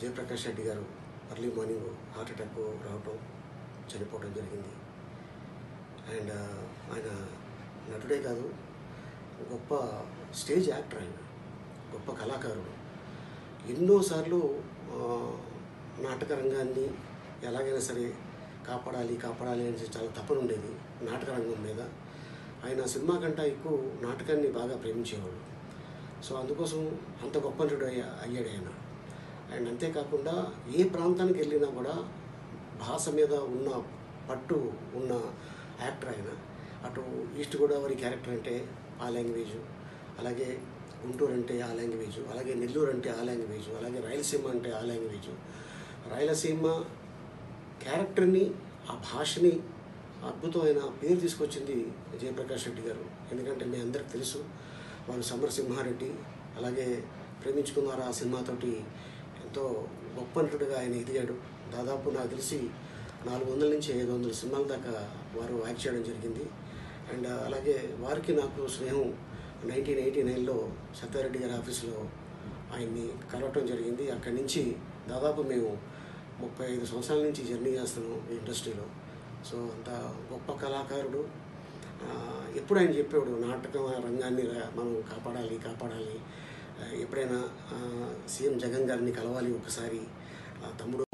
జయప్రకాష్ రెడ్డి గారు early morning heart attack రావటం చనిపోవడం జరిగింది అండ్ ఆయన నటుడే కాదు గొప్ప స్టేజ్ యాక్టర్ ఆయన గొప్ప కళాకారుడు ఎన్నోసార్లు ఆ, నాటక రంగాన్ని ఎలాగైనా సరే కాపాడాలి కాపాడాలి అని చాలా తపన ఉండేది నాటక రంగం మీద ఆయన సినిమా కంటే ఎక్కువ నాటకాన్ని బాగా ప్రేమించేవాడు సో అందుకోసం అంత గొప్ప నటుడు అయ్యా- అయ్యాడు ఆయన అండ్ అంతేకాకుండా ఏ ప్రాంతానికి వెళ్ళినా కూడా భాష మీద ఉన్న పట్టు ఉన్న యాక్టర్ ఆయన అటు ఈస్ట్ గోదావరి క్యారెక్టర్ అంటే ఆ లాంగ్వేజ్ అలాగే గుంటూరు అంటే ఆ లాంగ్వేజ్ అలాగే నెల్లూరు అంటే ఆ లాంగ్వేజ్ అలాగే రాయలసీమ అంటే ఆ లాంగ్వేజ్ రాయలసీమ క్యారెక్టర్ని ఆ భాషని అద్భుతమైన పేరు తీసుకొచ్చింది జయప్రకాష్ రెడ్డి గారు ఎందుకంటే మీ అందరికి తెలుసు వారు సమరసింహారెడ్డి అలాగే ప్రేమించుకున్నారు ఆ సినిమాతోటి ఎంతో గొప్ప నటుడిగా ఆయన ఎదిగాడు దాదాపు నాకు తెలిసి నాలుగు వందల నుంచి ఐదు వందల సినిమాల దాకా వారు యాక్ట్ చేయడం జరిగింది అండ్ అలాగే వారికి నాకు స్నేహం నైన్టీన్ ఎయిటీ నైన్లో సత్యారెడ్డి గారి ఆఫీసులో ఆయన్ని కలవటం జరిగింది అక్కడి నుంచి దాదాపు మేము ముప్పై ఐదు సంవత్సరాల నుంచి జర్నీ చేస్తున్నాం ఈ ఇండస్ట్రీలో సో అంత గొప్ప కళాకారుడు ఆ, ఎప్పుడు ఆయన చెప్పేవాడు నాటక రంగాన్ని రా- మనం కాపాడాలి కాపాడాలి ఆ, ఎప్పుడైనా ఆ, సీఎం జగన్ గారిని కలవాలి ఒకసారి ఆ, తమ్ముడు